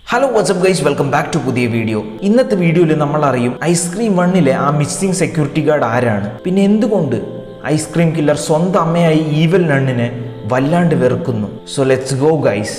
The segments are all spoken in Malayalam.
hello what's up guys welcome back to പുതിയ വീഡിയോ ഇന്നത്തെ വീഡിയോയിൽ നമ്മൾ അറിയും ഐസ്ക്രീം വണ്ണിലെ ആ മിസ്സിംഗ് സെക്യൂരിറ്റി ഗാർഡ് ആരാണ് പിന്നെ എന്തുകൊണ്ട് ഐസ്ക്രീം കില്ലർ സ്വന്തം അമ്മയായി ഈവൽ നണ്ണിനെ വല്ലാണ്ട് വെറുക്കുന്നു സോ ലെറ്റ്സ് ഗോ ഗൈസ്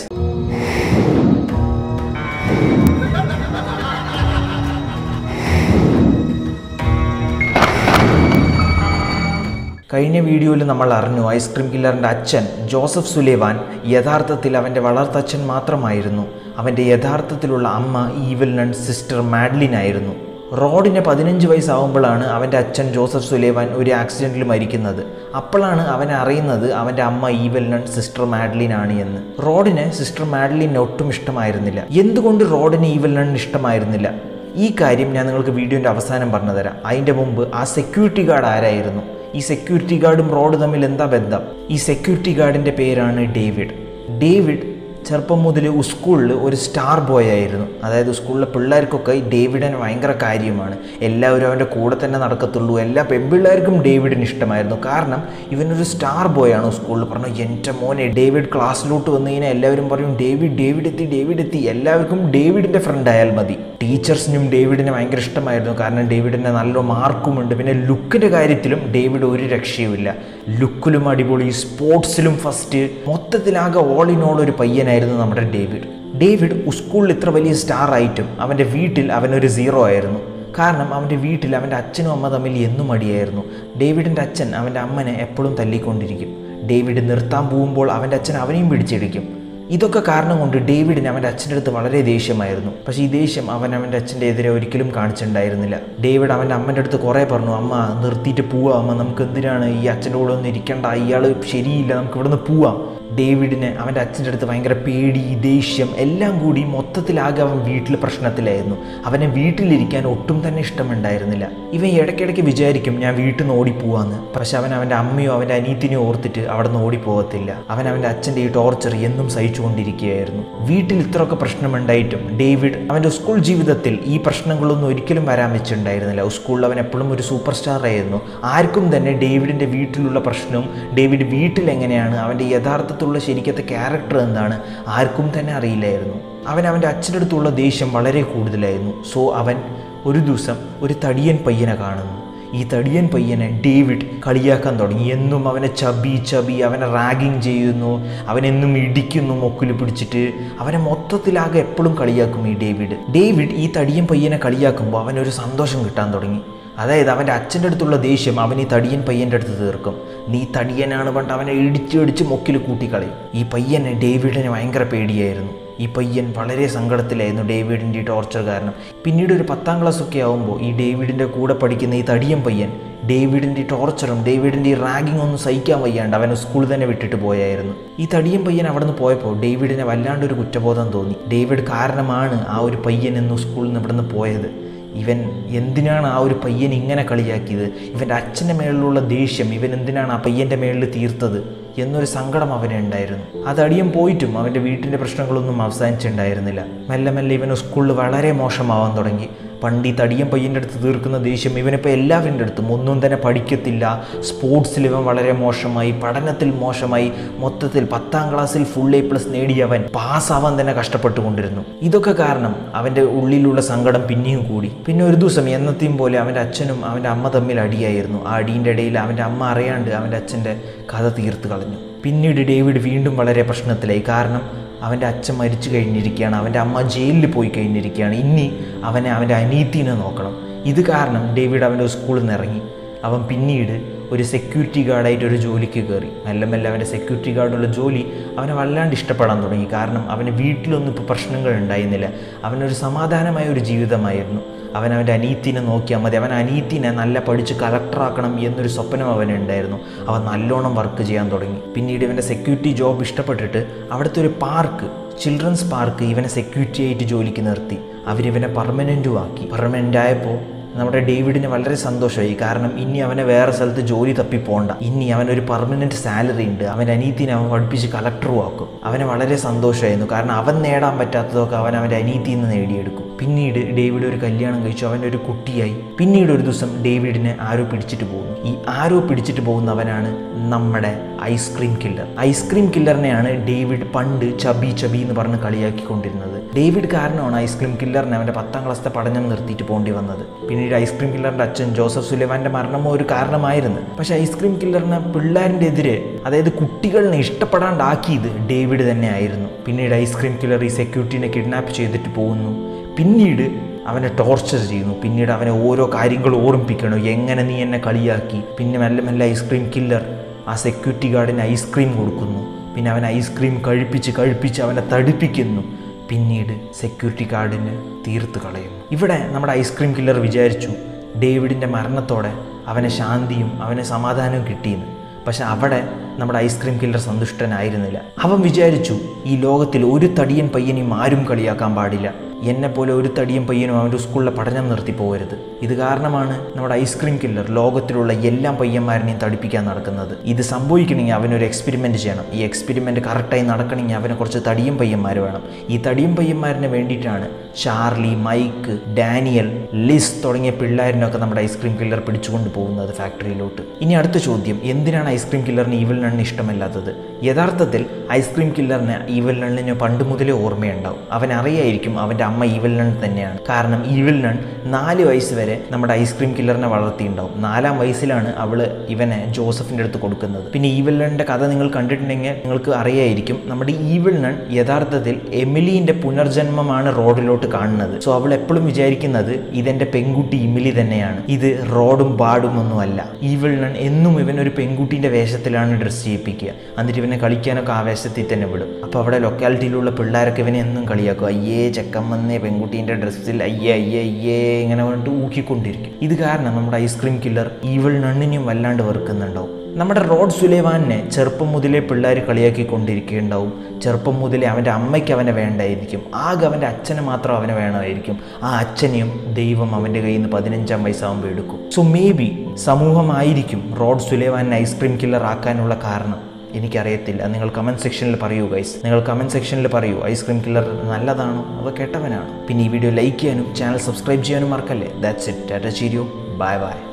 കഴിഞ്ഞ വീഡിയോയിൽ നമ്മൾ അറിഞ്ഞു ഐസ്ക്രീം കില്ലറിൻ്റെ അച്ഛൻ ജോസഫ് സുലേവാൻ യഥാർത്ഥത്തിൽ അവൻ്റെ വളർത്തച്ഛൻ മാത്രമായിരുന്നു അവൻ്റെ യഥാർത്ഥത്തിലുള്ള അമ്മ ഈവൽ നൺ സിസ്റ്റർ മാഡ്ലിൻ ആയിരുന്നു റോഡിന് പതിനഞ്ച് വയസ്സാവുമ്പോഴാണ് അവൻ്റെ അച്ഛൻ ജോസഫ് സുലേവാൻ ഒരു ആക്സിഡൻറ്റിൽ മരിക്കുന്നത് അപ്പോഴാണ് അവൻ അറിയുന്നത് അവൻ്റെ അമ്മ ഈവൽ നൺ സിസ്റ്റർ മാഡ്ലിൻ ആണ് എന്ന് റോഡിന് സിസ്റ്റർ മാഡ്ലിനെ ഒട്ടും ഇഷ്ടമായിരുന്നില്ല എന്തുകൊണ്ട് റോഡിന് ഈവൽ നൺ ഇഷ്ടമായിരുന്നില്ല ഈ കാര്യം ഞാൻ നിങ്ങൾക്ക് വീഡിയോൻ്റെ അവസാനം പറഞ്ഞു തരാം അതിൻ്റെ മുമ്പ് ആ സെക്യൂരിറ്റി ഗാർഡ് ആരായിരുന്നു ഈ സെക്യൂരിറ്റി ഗാർഡും റോഡ് തമ്മിൽ എന്താ ബന്ധം ഈ സെക്യൂരിറ്റി ഗാർഡിൻ്റെ പേരാണ് ഡേവിഡ് ഡേവിഡ് ചെറുപ്പം മുതൽ സ്കൂളിൽ ഒരു സ്റ്റാർ ബോയ് ആയിരുന്നു അതായത് സ്കൂളിലെ പിള്ളേർക്കൊക്കെ ഈ ഡേവിഡിന് ഭയങ്കര കാര്യമാണ് എല്ലാവരും അവൻ്റെ കൂടെ തന്നെ നടക്കത്തുള്ളൂ എല്ലാ പെൺപിള്ളേർക്കും ഡേവിഡിന് ഇഷ്ടമായിരുന്നു കാരണം ഇവനൊരു സ്റ്റാർ ബോയ് ആണ് സ്കൂളിൽ പറഞ്ഞു എൻ്റെ മോനെ ഡേവിഡ് ക്ലാസ്സിലോട്ട് വന്നു കഴിഞ്ഞാൽ എല്ലാവരും പറയും ഡേവിഡ് ഡേവിഡ് എത്തി ഡേവിഡ് എത്തി എല്ലാവർക്കും ഡേവിഡിൻ്റെ ഫ്രണ്ട് ആയാൽ മതി ടീച്ചേഴ്സിനും ഡേവിഡിനെ ഭയങ്കര ഇഷ്ടമായിരുന്നു കാരണം ഡേവിഡിൻ്റെ നല്ല മാർക്കുമുണ്ട് പിന്നെ ലുക്കിൻ്റെ കാര്യത്തിലും ഡേവിഡ് ഒരു രക്ഷയുമില്ല ലുക്കിലും അടിപൊളി സ്പോർട്സിലും ഫസ്റ്റ് മൊത്തത്തിലാകെ ഓൾ ഇൻ ഓൾ ഒരു പയ്യനായിരുന്നു നമ്മുടെ ഡേവിഡ് ഡേവിഡ് സ്കൂളിൽ ഇത്ര വലിയ സ്റ്റാർ ആയിട്ടും അവൻ്റെ വീട്ടിൽ അവനൊരു സീറോ ആയിരുന്നു കാരണം അവൻ്റെ വീട്ടിൽ അവൻ്റെ അച്ഛനും അമ്മ തമ്മിൽ എന്നും അടിയായിരുന്നു ഡേവിഡിൻ്റെ അച്ഛൻ അവൻ്റെ അമ്മനെ എപ്പോഴും തല്ലിക്കൊണ്ടിരിക്കും ഡേവിഡ് നിർത്താൻ പോകുമ്പോൾ അവൻ്റെ അച്ഛൻ അവനെയും പിടിച്ചെടുക്കും ഇതൊക്കെ കാരണം കൊണ്ട് ഡേവിഡിന് അവൻ്റെ അച്ഛൻ്റെ അടുത്ത് വളരെ ദേഷ്യമായിരുന്നു പക്ഷേ ഈ ദേഷ്യം അവൻ അവൻ്റെ അച്ഛൻ്റെ എതിരെ ഒരിക്കലും കാണിച്ചിട്ടുണ്ടായിരുന്നില്ല ഡേവിഡ് അവൻ്റെ അമ്മൻ്റെ അടുത്ത് കുറേ പറഞ്ഞു അമ്മ നിർത്തിയിട്ട് പോവാം അമ്മ നമുക്ക് എന്തിനാണ് ഈ അച്ഛൻ്റെ കൂടെ ഒന്നും ഇരിക്കണ്ട ഇയാൾ ശരിയില്ല നമുക്ക് ഇവിടുന്ന് പോവാം ഡേവിഡിന് അവൻ്റെ അച്ഛൻ്റെ അടുത്ത് ഭയങ്കര പേടി ദേഷ്യം എല്ലാം കൂടി മൊത്തത്തിലാകെ അവൻ വീട്ടിൽ പ്രശ്നത്തിലായിരുന്നു അവനെ വീട്ടിലിരിക്കാൻ ഒട്ടും തന്നെ ഇഷ്ടമുണ്ടായിരുന്നില്ല ഇവൻ ഇടയ്ക്കിടയ്ക്ക് വിചാരിക്കും ഞാൻ വീട്ടിൽ നിന്ന് ഓടിപ്പോവാന്ന് പക്ഷെ അവൻ അവൻ്റെ അമ്മയോ അവൻ്റെ അനീത്തിനെയോ ഓർത്തിട്ട് അവിടെ നിന്ന് ഓടിപ്പോകത്തില്ല അവൻ അവൻ്റെ അച്ഛൻ്റെ ഈ ടോർച്ചർ എന്നും സഹിച്ചുകൊണ്ടിരിക്കുകയായിരുന്നു വീട്ടിൽ ഇത്രയൊക്കെ പ്രശ്നമുണ്ടായിട്ടും ഡേവിഡ് അവൻ്റെ സ്കൂൾ ജീവിതത്തിൽ ഈ പ്രശ്നങ്ങളൊന്നും ഒരിക്കലും വരാൻ വെച്ചിട്ടുണ്ടായിരുന്നില്ല സ്കൂളിൽ അവൻ എപ്പോഴും ഒരു സൂപ്പർ സ്റ്റാർ ആയിരുന്നു ആർക്കും തന്നെ ഡേവിഡിൻ്റെ വീട്ടിലുള്ള പ്രശ്നവും ഡേവിഡ് വീട്ടിൽ എങ്ങനെയാണ് അവൻ്റെ യഥാർത്ഥത്തിലുള്ള ശരിക്കത്തെ ക്യാരക്ടർ എന്താണ് ആർക്കും തന്നെ അറിയില്ലായിരുന്നു അവൻ അവൻ്റെ അച്ഛൻ്റെ അടുത്തുള്ള ദേഷ്യം വളരെ കൂടുതലായിരുന്നു സോ അവൻ ഒരു ദിവസം ഒരു തടിയൻ പയ്യനെ കാണുന്നു ഈ തടിയൻ പയ്യനെ ഡേവിഡ് കളിയാക്കാൻ തുടങ്ങി എന്നും അവനെ ചബി ചബി അവനെ റാഗിങ് ചെയ്യുന്നു അവനെന്നും ഇടിക്കുന്നു മൊക്കിൽ പിടിച്ചിട്ട് അവനെ മൊത്തത്തിലാകെ എപ്പോഴും കളിയാക്കും ഈ ഡേവിഡ് ഡേവിഡ് ഈ തടിയൻ പയ്യനെ കളിയാക്കുമ്പോൾ അവനൊരു സന്തോഷം കിട്ടാൻ തുടങ്ങി അതായത് അവൻ്റെ അച്ഛൻ്റെ അടുത്തുള്ള ദേഷ്യം അവൻ ഈ തടിയൻ പയ്യൻ്റെ അടുത്ത് തീർക്കും നീ തടിയനാണ് പണ്ട് അവനെ ഇടിച്ച് ഇടിച്ച് മൊക്കിൽ കൂട്ടിക്കളയും ഈ പയ്യനെ ഡേവിഡിന് ഭയങ്കര പേടിയായിരുന്നു ഈ പയ്യൻ വളരെ സങ്കടത്തിലായിരുന്നു ഡേവിഡിൻ്റെ ഈ ടോർച്ചർ കാരണം പിന്നീട് ഒരു പത്താം ക്ലാസ് ഒക്കെ ആകുമ്പോൾ ഈ ഡേവിഡിൻ്റെ കൂടെ പഠിക്കുന്ന ഈ തടിയൻ പയ്യൻ ഡേവിഡിൻ്റെ ടോർച്ചറും ഡേവിഡിൻ്റെ ഈ റാഗിങ് ഒന്നും സഹിക്കാൻ വയ്യാണ്ട് അവൻ സ്കൂളിൽ തന്നെ വിട്ടിട്ട് പോയായിരുന്നു ഈ തടിയൻ പയ്യൻ അവിടെ നിന്ന് പോയപ്പോൾ ഡേവിഡിനെ വല്ലാണ്ട് ഒരു കുറ്റബോധം തോന്നി ഡേവിഡ് കാരണമാണ് ആ ഒരു പയ്യൻ എന്ന് സ്കൂളിൽ നിന്ന് ഇവിടെ നിന്ന് പോയത് ഇവൻ എന്തിനാണ് ആ ഒരു പയ്യൻ ഇങ്ങനെ കളിയാക്കിയത് ഇവൻ്റെ അച്ഛൻ്റെ മേളിലുള്ള ദേഷ്യം ഇവൻ എന്തിനാണ് ആ പയ്യൻ്റെ മേളിൽ തീർത്തത് എന്നൊരു സങ്കടം അവന് ഉണ്ടായിരുന്നു അത് അടിയും പോയിട്ടും അവൻ്റെ വീട്ടിൻ്റെ പ്രശ്നങ്ങളൊന്നും അവസാനിച്ചിട്ടുണ്ടായിരുന്നില്ല മെല്ലെ മെല്ലെ ഇവന് സ്കൂളിൽ വളരെ മോശമാവാൻ തുടങ്ങി പണ്ട് ഈ തടിയൻ പയ്യൻ്റെ അടുത്ത് തീർക്കുന്ന ദേഷ്യം ഇവനിപ്പോൾ എല്ലാവരുടെ അടുത്തും ഒന്നും തന്നെ പഠിക്കത്തില്ല സ്പോർട്സിൽ ഇവൻ വളരെ മോശമായി പഠനത്തിൽ മോശമായി മൊത്തത്തിൽ പത്താം ക്ലാസ്സിൽ ഫുൾ എ പ്ലസ് നേടിയവൻ പാസ്സാവാൻ തന്നെ കഷ്ടപ്പെട്ടുകൊണ്ടിരുന്നു ഇതൊക്കെ കാരണം അവൻ്റെ ഉള്ളിലുള്ള സങ്കടം പിന്നെയും കൂടി പിന്നെ ഒരു ദിവസം എന്നത്തെയും പോലെ അവൻ്റെ അച്ഛനും അവൻ്റെ അമ്മ തമ്മിൽ അടിയായിരുന്നു ആ അടീൻ്റെ ഇടയിൽ അവൻ്റെ അമ്മ അറിയാണ്ട് അവൻ്റെ അച്ഛൻ്റെ കഥ തീർത്ത് കളഞ്ഞു പിന്നീട് ഡേവിഡ് വീണ്ടും വളരെ പ്രശ്നത്തിലായി കാരണം അവൻ്റെ അച്ഛൻ മരിച്ചു കഴിഞ്ഞിരിക്കുകയാണ് അവൻ്റെ അമ്മ ജയിലിൽ പോയി കഴിഞ്ഞിരിക്കുകയാണ് ഇനി അവനെ അവൻ്റെ അനീത്തിനെ നോക്കണം ഇത് കാരണം ഡേവിഡ് അവൻ്റെ സ്കൂളിൽ നിന്ന് ഇറങ്ങി അവൻ പിന്നീട് ഒരു സെക്യൂരിറ്റി ഗാർഡായിട്ട് ഒരു ജോലിക്ക് കയറി മെല്ലെ മെല്ലെ അവൻ്റെ സെക്യൂരിറ്റി ഗാർഡുള്ള ജോലി അവനെ വല്ലാണ്ട് ഇഷ്ടപ്പെടാൻ തുടങ്ങി കാരണം അവന് വീട്ടിലൊന്നും ഇപ്പോൾ പ്രശ്നങ്ങൾ ഉണ്ടായിരുന്നില്ല അവനൊരു സമാധാനമായ ഒരു ജീവിതമായിരുന്നു അവൻ അവൻ്റെ അനീത്തിനെ നോക്കിയാൽ മതി അവൻ അനീത്തിനെ നല്ല പഠിച്ച് കളക്ടറാക്കണം എന്നൊരു സ്വപ്നം അവനുണ്ടായിരുന്നു അവൻ നല്ലോണം വർക്ക് ചെയ്യാൻ തുടങ്ങി പിന്നീട് ഇവൻ്റെ സെക്യൂരിറ്റി ജോബ് ഇഷ്ടപ്പെട്ടിട്ട് അവിടുത്തെ ഒരു പാർക്ക് ചിൽഡ്രൻസ് പാർക്ക് ഇവനെ സെക്യൂരിറ്റി ആയിട്ട് ജോലിക്ക് നിർത്തി അവരിവനെ പെർമനൻറ്റും ആക്കി പെർമനൻ്റ് ആയപ്പോൾ നമ്മുടെ ഡേവിഡിന് വളരെ സന്തോഷമായി കാരണം ഇനി അവനെ വേറെ സ്ഥലത്ത് ജോലി തപ്പി പോകണ്ട ഇനി അവനൊരു പെർമനൻറ്റ് സാലറി ഉണ്ട് അവൻ അനീത്തിനെ അവൻ പഠിപ്പിച്ച് കളക്ടറും ആക്കും അവന് വളരെ സന്തോഷമായിരുന്നു കാരണം അവൻ നേടാൻ പറ്റാത്തതൊക്കെ അവൻ അവൻ്റെ അനീത്തിയിൽ നിന്ന് നേടിയെടുക്കും പിന്നീട് ഡേവിഡ് ഒരു കല്യാണം കഴിച്ചു അവൻ്റെ ഒരു കുട്ടിയായി പിന്നീട് ഒരു ദിവസം ഡേവിഡിനെ ആരോ പിടിച്ചിട്ട് പോകുന്നു ഈ ആരോ പിടിച്ചിട്ട് പോകുന്നവനാണ് നമ്മുടെ ഐസ്ക്രീം കില്ലർ ഐസ്ക്രീം കില്ലറിനെയാണ് ഡേവിഡ് പണ്ട് ചബി ചബി എന്ന് പറഞ്ഞ് കളിയാക്കിക്കൊണ്ടിരുന്നത് ഡേവിഡ് കാരണമാണ് ഐസ്ക്രീം കില്ലറിന് അവൻ്റെ പത്താം ക്ലാസ്സിലെ പഠനം നിർത്തിയിട്ട് പോകേണ്ടി വന്നത് പിന്നീട് ഐസ്ക്രീം കില്ലറിൻ്റെ അച്ഛൻ ജോസഫ് സുലേവാൻ്റെ മരണമോ ഒരു കാരണമായിരുന്നു പക്ഷേ ഐസ്ക്രീം കില്ലറിന് പിള്ളേരിൻ്റെ എതിരെ അതായത് കുട്ടികളിനെ ഇഷ്ടപ്പെടാണ്ടാക്കിയത് ഡേവിഡ് തന്നെ ആയിരുന്നു പിന്നീട് ഐസ്ക്രീം കില്ലർ ഈ സെക്യൂരിറ്റീനെ കിഡ്നാപ്പ് ചെയ്തിട്ട് പോകുന്നു പിന്നീട് അവനെ ടോർച്ചർ ചെയ്യുന്നു പിന്നീട് അവനെ ഓരോ കാര്യങ്ങൾ ഓർമ്മിപ്പിക്കണം എങ്ങനെ നീ എന്നെ കളിയാക്കി പിന്നെ മെല്ലെ മെല്ലെ ഐസ്ക്രീം കില്ലർ ആ സെക്യൂരിറ്റി ഗാർഡിന് ഐസ്ക്രീം കൊടുക്കുന്നു പിന്നെ അവൻ ഐസ്ക്രീം കഴിപ്പിച്ച് കഴിപ്പിച്ച് അവനെ തടിപ്പിക്കുന്നു പിന്നീട് സെക്യൂരിറ്റി ഗാർഡിന് തീർത്ത് കളയുന്നു ഇവിടെ നമ്മുടെ ഐസ്ക്രീം കില്ലർ വിചാരിച്ചു ഡേവിഡിൻ്റെ മരണത്തോടെ അവന് ശാന്തിയും അവന് സമാധാനവും കിട്ടിയെന്ന് പക്ഷെ അവിടെ നമ്മുടെ ഐസ്ക്രീം കില്ലർ സന്തുഷ്ടനായിരുന്നില്ല അവൻ വിചാരിച്ചു ഈ ലോകത്തിൽ ഒരു തടിയൻ പയ്യനെയും ആരും കളിയാക്കാൻ പാടില്ല എന്നെപ്പോലെ ഒരു തടിയൻ പയ്യനും അവൻ്റെ സ്കൂളിലെ പഠനം നിർത്തി പോകരുത് ഇത് കാരണമാണ് നമ്മുടെ ഐസ്ക്രീം കില്ലർ ലോകത്തിലുള്ള എല്ലാ പയ്യന്മാരനെയും തടിപ്പിക്കാൻ നടക്കുന്നത് ഇത് സംഭവിക്കണമെങ്കിൽ അവനൊരു എക്സ്പെരിമെൻറ്റ് ചെയ്യണം ഈ എക്സ്പെരിമെൻറ്റ് കറക്റ്റായി നടക്കണമെങ്കിൽ അവനെ കുറച്ച് തടിയൻ പയ്യന്മാർ വേണം ഈ തടിയൻ പയ്യന്മാരിന് വേണ്ടിയിട്ടാണ് ഷാർലി മൈക്ക് ഡാനിയൽ ലിസ് തുടങ്ങിയ പിള്ളേരിനൊക്കെ നമ്മുടെ ഐസ്ക്രീം കില്ലർ പിടിച്ചുകൊണ്ട് പോകുന്നത് ഫാക്ടറിയിലോട്ട് ഇനി അടുത്ത ചോദ്യം എന്തിനാണ് ഐസ്ക്രീം കില്ലറിന് ഈവൽ നണ്ണിന് ഇഷ്ടമല്ലാത്തത് യഥാർത്ഥത്തിൽ ഐസ്ക്രീം കില്ലറിന് ഈവൽ നണ്ണിന് പണ്ട് മുതലേ ഓർമ്മയുണ്ടാവും അവൻ അറിയായിരിക്കും അവൻ്റെ അമ്മ ഈവൽ നൺ തന്നെയാണ് കാരണം ഈവൽ നൺ നാല് വയസ്സ് വരെ നമ്മുടെ ഐസ്ക്രീം കില്ലറിനെ വളർത്തിയിട്ടുണ്ടാവും നാലാം വയസ്സിലാണ് അവൾ ഇവനെ ജോസഫിൻ്റെ അടുത്ത് കൊടുക്കുന്നത് പിന്നെ ഈവൽ നണ്ണിൻ്റെ കഥ നിങ്ങൾ കണ്ടിട്ടുണ്ടെങ്കിൽ നിങ്ങൾക്ക് അറിയായിരിക്കും നമ്മുടെ ഈവൽ നൺ യഥാർത്ഥത്തിൽ എമിലിൻ്റെ പുനർജന്മമാണ് റോഡിലോട്ട് കാണുന്നത് സോ അവൾ എപ്പോഴും വിചാരിക്കുന്നത് ഇതെൻ്റെ പെൺകുട്ടി ഇമിലി തന്നെയാണ് ഇത് റോഡും പാടും ഒന്നുമല്ല ഈവൽ നൺ എന്നും ഇവൻ ഒരു പെൺകുട്ടീൻ്റെ വേഷത്തിലാണ് ഡ്രസ്സ് ചെയ്യിപ്പിക്കുക എന്നിട്ട് ഇവനെ കളിക്കാനൊക്കെ ആ വേഷത്തിൽ തന്നെ വിടും അപ്പോൾ അവിടെ ലൊക്കാലിറ്റിയിലുള്ള പിള്ളേരൊക്കെ ഇവനെ എന്നും കളിയാക്കും അയ്യേ ചെക്കൻ വന്നേ പെൺകുട്ടീൻ്റെ ഡ്രസ്സിൽ അയ്യേ അയ്യേ അയ്യേ ഇങ്ങനെ പറഞ്ഞിട്ട് ഊക്കിക്കൊണ്ടിരിക്കും ഇത് കാരണം നമ്മുടെ ഐസ്ക്രീം കില്ലർ ഈവൾ നണ്ണിനെയും വല്ലാണ്ട് വെറുക്കുന്നുണ്ടാവും നമ്മുടെ റോഡ് സുലേവാനെ ചെറുപ്പം മുതലേ പിള്ളേർ കളിയാക്കിക്കൊണ്ടിരിക്കുകയുണ്ടാവും ചെറുപ്പം മുതലേ അവൻ്റെ അമ്മയ്ക്ക് അവനെ വേണ്ടായിരിക്കും ആകെ അവൻ്റെ അച്ഛനെ മാത്രം അവനെ വേണമായിരിക്കും ആ അച്ഛനെയും ദൈവം അവൻ്റെ കയ്യിൽ നിന്ന് പതിനഞ്ചാം വയസ്സാകുമ്പോൾ എടുക്കും സോ മേ ബി സമൂഹമായിരിക്കും റോഡ് സുലേവാനെ ഐസ്ക്രീം കില്ലർ ആക്കാനുള്ള കാരണം എനിക്കറിയത്തില്ല നിങ്ങൾ കമൻറ്റ് സെക്ഷനിൽ പറയൂ ഗൈസ് നിങ്ങൾ കമൻറ്റ് സെക്ഷനിൽ പറയൂ ഐസ്ക്രീം കില്ലർ നല്ലതാണോ അതോ കെട്ടവനാണോ പിന്നെ ഈ വീഡിയോ ലൈക്ക് ചെയ്യാനും ചാനൽ സബ്സ്ക്രൈബ് ചെയ്യാനും മറക്കല്ലേ that's it tata cheerio bye by